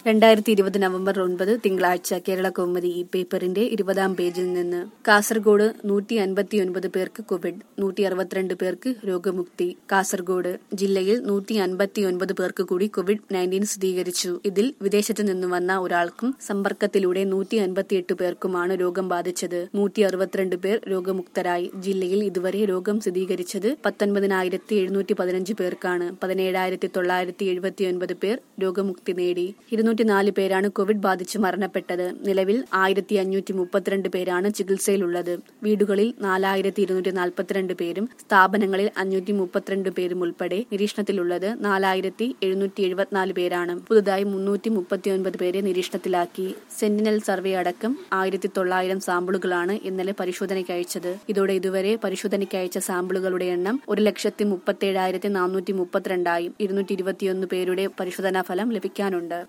രണ്ടായിരത്തി ഇരുപത് നവംബർ ഒൻപത് തിങ്കളാഴ്ച കേരള കൗമുദി ഈ പേപ്പറിന്റെ ഇരുപതാം പേജിൽ നിന്ന് കാസർഗോഡ് നൂറ്റി അൻപത്തിയൊൻപത് പേർക്ക് കോവിഡ് നൂറ്റി അറുപത്തിരണ്ട് പേർക്ക് രോഗമുക്തി കാസർഗോഡ് ജില്ലയിൽ നൂറ്റി അൻപത്തിയൊൻപത് പേർക്ക് കൂടി കോവിഡ് നയൻറ്റീൻ സ്ഥിരീകരിച്ചു ഇതിൽ വിദേശത്തു നിന്ന് വന്ന ഒരാൾക്കും സമ്പർക്കത്തിലൂടെ നൂറ്റി അൻപത്തിയെട്ട് പേർക്കുമാണ് രോഗം ബാധിച്ചത് നൂറ്റി അറുപത്തിരണ്ട് പേർ രോഗമുക്തരായി ജില്ലയിൽ ഇതുവരെ രോഗം സ്ഥിരീകരിച്ചത് പത്തൊൻപതിനായിരത്തി എഴുന്നൂറ്റി പതിനഞ്ച് പേർക്കാണ് പതിനേഴായിരത്തി തൊള്ളായിരത്തി എഴുപത്തിയൊൻപത് പേർ രോഗമുക്തി നേടി ഇരുന്നൂറ്റിനാല് പേരാണ് കോവിഡ് ബാധിച്ച് മരണപ്പെട്ടത് നിലവിൽ ആയിരത്തി അഞ്ഞൂറ്റി മുപ്പത്തിരണ്ട് പേരാണ് ചികിത്സയിലുള്ളത് വീടുകളിൽ നാലായിരത്തി ഇരുന്നൂറ്റി നാൽപ്പത്തിരണ്ട് പേരും സ്ഥാപനങ്ങളിൽ അഞ്ഞൂറ്റി മുപ്പത്തിരണ്ട് പേരും ഉൾപ്പെടെ നിരീക്ഷണത്തിലുള്ളത് നാലായിരത്തി എഴുന്നൂറ്റി എഴുപത്തിനാല് പേരാണ് പുതുതായി മുന്നൂറ്റി മുപ്പത്തിയൊൻപത് പേരെ നിരീക്ഷണത്തിലാക്കി സെന്റിനൽ സർവേ അടക്കം ആയിരത്തി തൊള്ളായിരം സാമ്പിളുകളാണ് ഇന്നലെ പരിശോധനയ്ക്ക് അയച്ചത് ഇതോടെ ഇതുവരെ പരിശോധനയ്ക്ക് അയച്ച സാമ്പിളുകളുടെ എണ്ണം ഒരു ലക്ഷത്തി മുപ്പത്തേഴായിരത്തി നാനൂറ്റി മുപ്പത്തിരണ്ടായി ഇരുന്നൂറ്റി ഇരുപത്തിയൊന്ന് പേരുടെ പരിശോധനാ ഫലം ലഭിക്കാനുണ്ട്